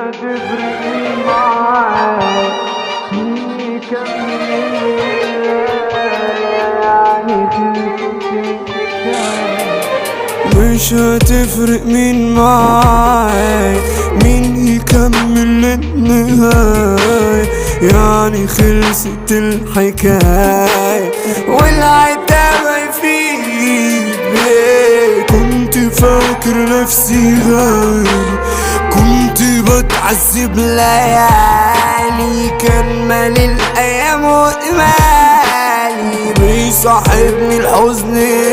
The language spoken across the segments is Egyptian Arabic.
هتفرق معاك مين يكمل يعني مش هتفرق مين معاي مين يكمل للنهاية يعني خلصت الحكاية والعتاب يفيد بيه كنت فاكر نفسي غالي كنت بتعذب ليالي كان مال الايام وامالي بيصاحبني الحزن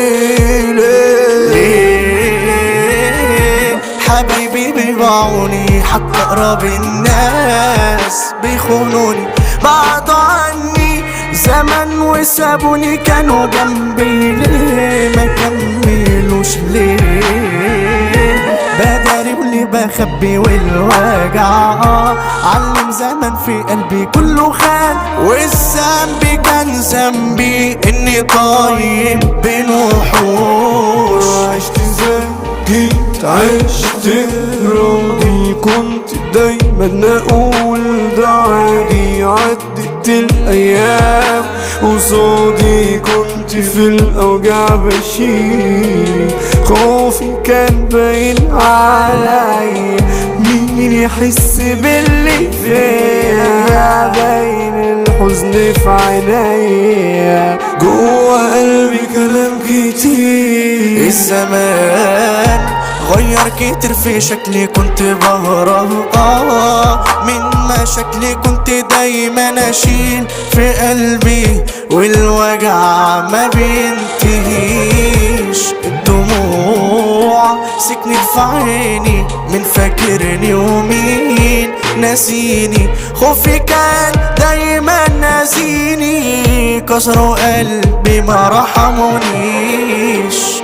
ليه حبايبي بيبيعوني حتى اقرب الناس بيخونوني بعضوا عني زمن وسابوني كانوا جنبي ليه ما كملوش ليه بداري واللي بخبي والوجع علم زمن في قلبي كله خان والذنب كان ذنبي اني طايب بين وحوش عشت زي جيت عشت راضي كنت دايما اقول ده عادي عدت الايام قصادي كنت في الاوجاع بشيل خوفي كان باين عليا مين يحس باللي فيا باين الحزن في عينيا جوا قلبي كلام كتير الزمان غير كتير في شكلي كنت بهرب آه من مشاكلي كنت دايما اشيل في قلبي والوجع ما بينتهيش الدموع سكنت في عيني من فاكرني ومين ناسيني خوفي كان دايما ناسيني كسروا قلبي ما رحمونيش